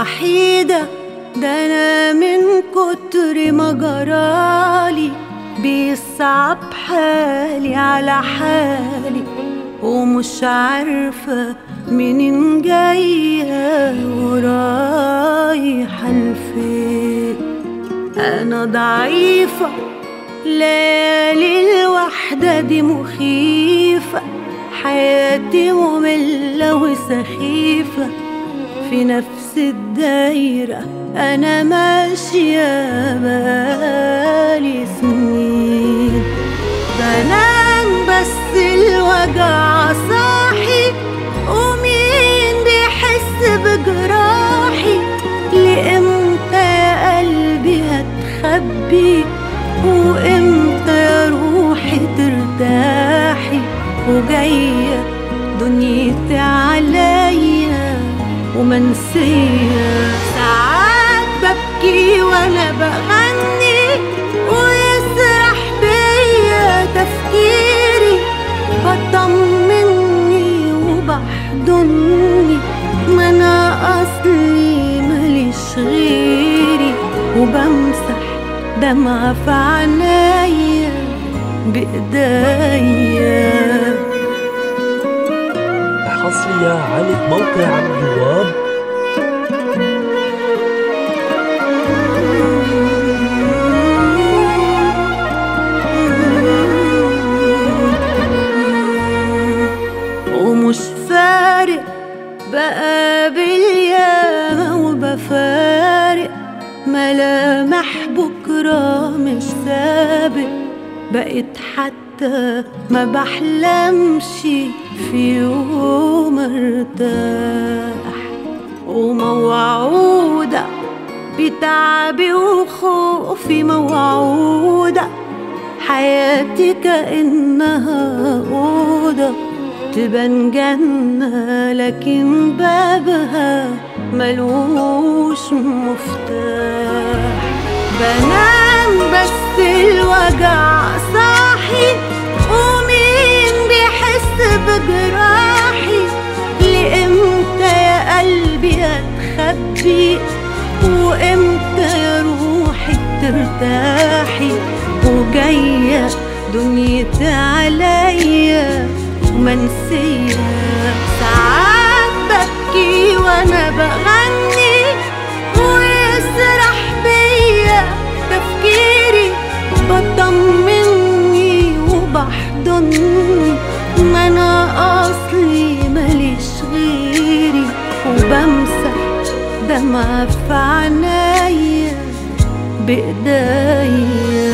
وحيدة ده أنا من كتر ما جرالي بيصعب حالي على حالي ومش عارفة منين جاية ورايحة لفين أنا ضعيفة ليالي الوحدة دي مخيفة حياتي مملة وسخيفة في نفس الدايرة أنا ماشية بقالي سنين بنام بس الوجع صاحي ومين بيحس بجراحي لإمتى يا قلبي هتخبي وإمتى يا روحي ترتاحي وجاية دنيتي عليا ومنسية ساعات ببكي وانا بغني ويسرح بيا تفكيري بطمني وبحضني ما انا اصلي ماليش غيري وبمسح دمعة في عينيا بايديا حصرية على موقع عبد الوهاب ومش فارق بقابل ياما وبفارق ملامح بكرة مش سابق بقيت حتى ما بحلمش في يوم ارتاح وموعودة بتعبي وخوفي موعودة حياتي كأنها أوضة تبان جنة لكن بابها ملوش مفتاح بنام بس الوجع صاحي ومين بيحس بجراحي لإمتى يا قلبي هتخبي وإمتى يا روحي ترتاحي وجاية دنيتي عليا ومنسية ساعات ببكي وانا بغني ويسرح بيا تفكيري بطمني وبحضني ما انا اصلي ماليش غيري وبمسح دمعة في عينيا بايديا